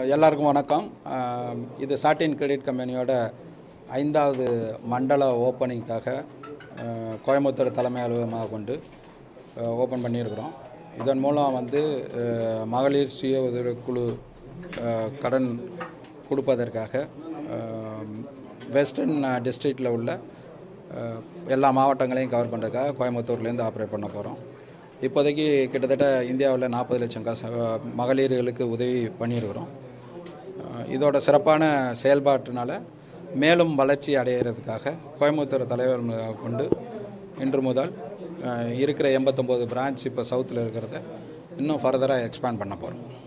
எல்லாருக்கும் வணக்கம் அஹ், இது சாட்டின் கிரெடிட் கம்பெனியோட ஐந்தாவது மண்டல ஓப்பனிங்காக அஹ், கோயம்புத்தூர் தலைமை அலுவலகமாக கொண்டு ஓப்பன் பண்ணியிருக்கிறோம் இதன் மூலம் வந்து அஹ், மகளிர் சுய உதவிக்குழு அஹ், கடன் கொடுப்பதற்காக அஹ், வெஸ்டர்ன் டிஸ்ட்ரிக்டில் உள்ள அஹ், எல்லா மாவட்டங்களையும் கவர் பண்ணுறதுக்காக கோயம்புத்தூர்லேருந்து ஆப்ரேட் பண்ண போகிறோம் இப்போதைக்கு கிட்டத்தட்ட இந்தியாவில் நாற்பது லட்சம் காசு அஹ், மகளிர்களுக்கு உதவி பண்ணியிருக்கிறோம் அஹ், இதோட சிறப்பான செயல்பாட்டினால மேலும் வளர்ச்சி அடையிறதுக்காக கோயம்புத்தூர் தலைவர் மு- கொண்டு இன்று முதல் அஹ், இருக்கிற எண்பத்தொம்போது பிரான்ச் இப்போ சவுத்தில் இருக்கிறத இன்னும் ஃபர்தராக எக்ஸ்பேண்ட் பண்ண போகிறோம்